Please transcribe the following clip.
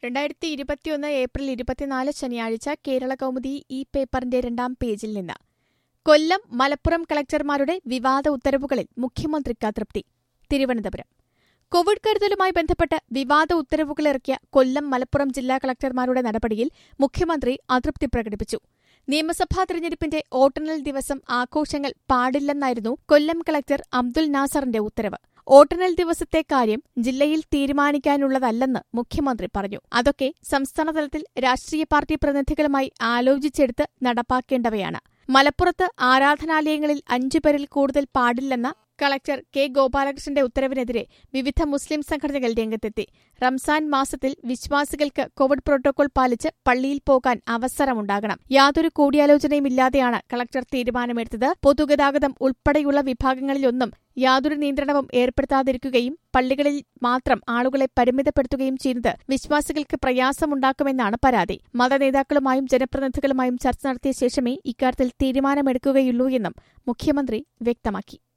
രണ്ടായിരത്തി ഇരുപത്തിയൊന്ന് ഏപ്രിൽ ഇരുപത്തിനാല് ശനിയാഴ്ച കേരള കൗമുദി ഈ പേപ്പറിന്റെ രണ്ടാം പേജിൽ നിന്ന് കൊല്ലം മലപ്പുറം കളക്ടർമാരുടെ വിവാദ ഉത്തരവുകളിൽ മുഖ്യമന്ത്രിക്ക് അതൃപ്തി തിരുവനന്തപുരം കോവിഡ് കരുതലുമായി ബന്ധപ്പെട്ട് വിവാദ ഉത്തരവുകളിറക്കിയ കൊല്ലം മലപ്പുറം ജില്ലാ കളക്ടർമാരുടെ നടപടിയിൽ മുഖ്യമന്ത്രി അതൃപ്തി പ്രകടിപ്പിച്ചു നിയമസഭാ തെരഞ്ഞെടുപ്പിന്റെ വോട്ടെണ്ണൽ ദിവസം ആഘോഷങ്ങൾ പാടില്ലെന്നായിരുന്നു കൊല്ലം കളക്ടർ അബ്ദുൽ നാസറിന്റെ ഉത്തരവ് വോട്ടെണ്ണൽ ദിവസത്തെ കാര്യം ജില്ലയിൽ തീരുമാനിക്കാനുള്ളതല്ലെന്ന് മുഖ്യമന്ത്രി പറഞ്ഞു അതൊക്കെ സംസ്ഥാനതലത്തിൽ രാഷ്ട്രീയ പാർട്ടി പ്രതിനിധികളുമായി ആലോചിച്ചെടുത്ത് നടപ്പാക്കേണ്ടവയാണ് മലപ്പുറത്ത് ആരാധനാലയങ്ങളിൽ അഞ്ചുപേരിൽ കൂടുതൽ പാടില്ലെന്ന കളക്ടർ കെ ഗോപാലകൃഷ്ണന്റെ ഉത്തരവിനെതിരെ വിവിധ മുസ്ലിം സംഘടനകൾ രംഗത്തെത്തി റംസാൻ മാസത്തിൽ വിശ്വാസികൾക്ക് കോവിഡ് പ്രോട്ടോകോൾ പാലിച്ച് പള്ളിയിൽ പോകാൻ അവസരമുണ്ടാകണം യാതൊരു കൂടിയാലോചനയുമില്ലാതെയാണ് കളക്ടർ തീരുമാനമെടുത്തത് പൊതുഗതാഗതം ഉൾപ്പെടെയുള്ള വിഭാഗങ്ങളിലൊന്നും യാതൊരു നിയന്ത്രണവും ഏർപ്പെടുത്താതിരിക്കുകയും പള്ളികളിൽ മാത്രം ആളുകളെ പരിമിതപ്പെടുത്തുകയും ചെയ്യുന്നത് വിശ്വാസികൾക്ക് പ്രയാസമുണ്ടാക്കുമെന്നാണ് പരാതി മതനേതാക്കളുമായും ജനപ്രതിനിധികളുമായും ചർച്ച നടത്തിയ ശേഷമേ ഇക്കാര്യത്തിൽ തീരുമാനമെടുക്കുകയുള്ളൂ എന്നും മുഖ്യമന്ത്രി വ്യക്തമാക്കി